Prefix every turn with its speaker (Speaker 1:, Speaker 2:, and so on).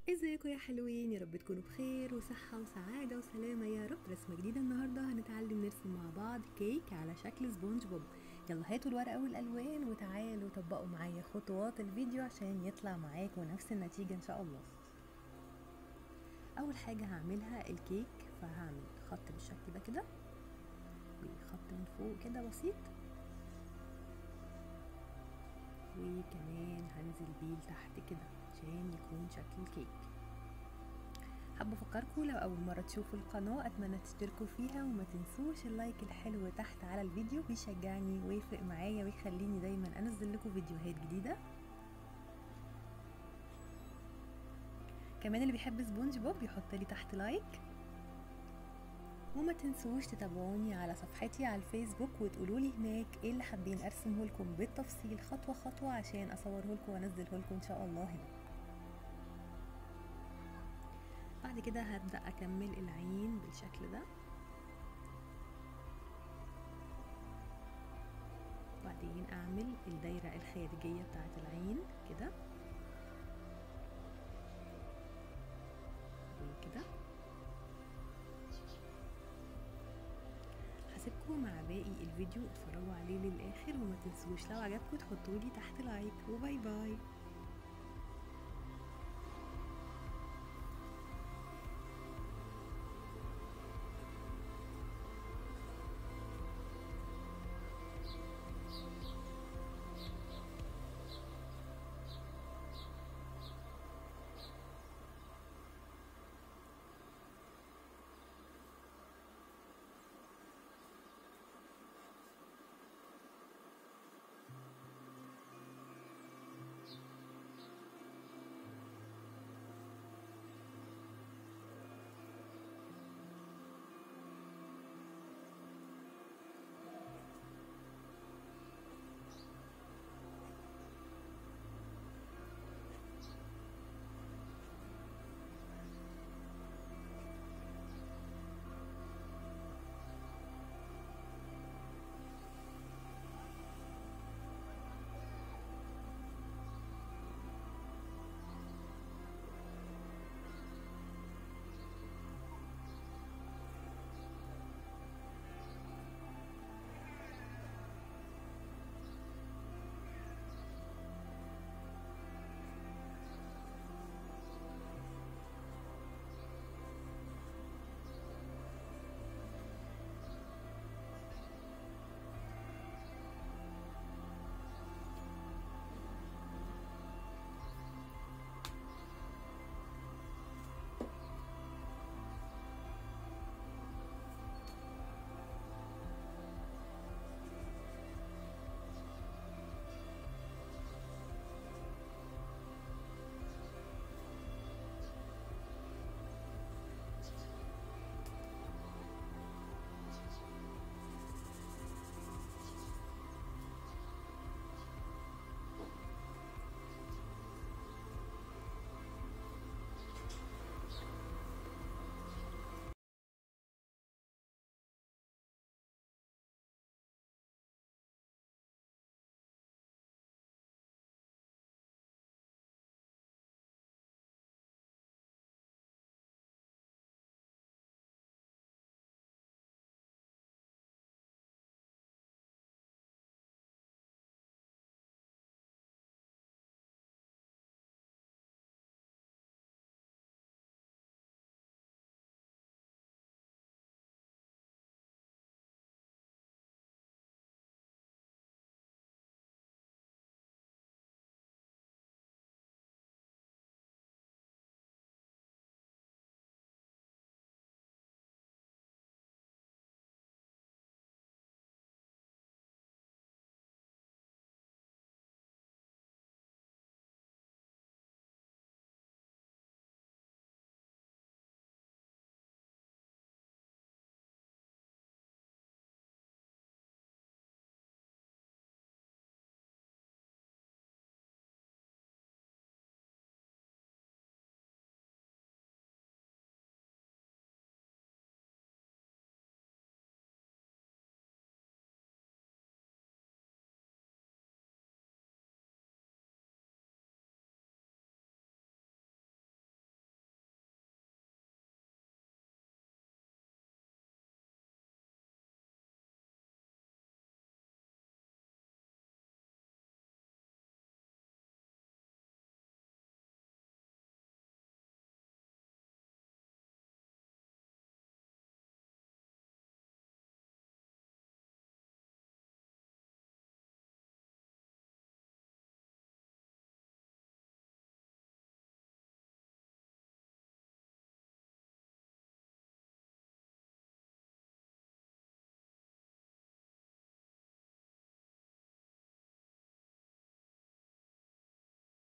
Speaker 1: ازيكم يا حلوين يا رب تكونوا بخير وصحة وسعادة وسلامة يا رب رسمة جديدة النهاردة هنتعلم نرسم مع بعض كيك على شكل سبونج بوب يلا هاتوا الورقة والألوان وتعالوا طبقوا معايا خطوات الفيديو عشان يطلع معاكم نفس النتيجة إن شاء الله أول حاجة هعملها الكيك فهعمل خط بالشكل ده كده وخط من فوق كده بسيط وكمان هنزل بيه لتحت كده عشان يكون شكل الكيك حابة افكركم لو اول مرة تشوفوا القناة اتمنى تشتركوا فيها وما تنسوش اللايك الحلو تحت على الفيديو بيشجعني ويفرق معايا ويخليني دايما انزل لكم فيديوهات جديدة كمان اللي بيحب سبونج بوب يحط لي تحت لايك وما تنسوش تتابعوني على صفحتي على الفيسبوك وتقولوا لي هناك ايه اللي حابين ارسمه لكم بالتفصيل خطوه خطوه عشان اصوره لكم وانزله لكم ان شاء الله هنا بعد كده هبدا اكمل العين بالشكل ده بعدين اعمل الدايره الخارجيه بتاعه العين كده وكده هسيبكم مع باقي الفيديو اتفرجوا عليه للاخر وما تنسوش لو عجبكم تحطولي تحت لايك وباي باي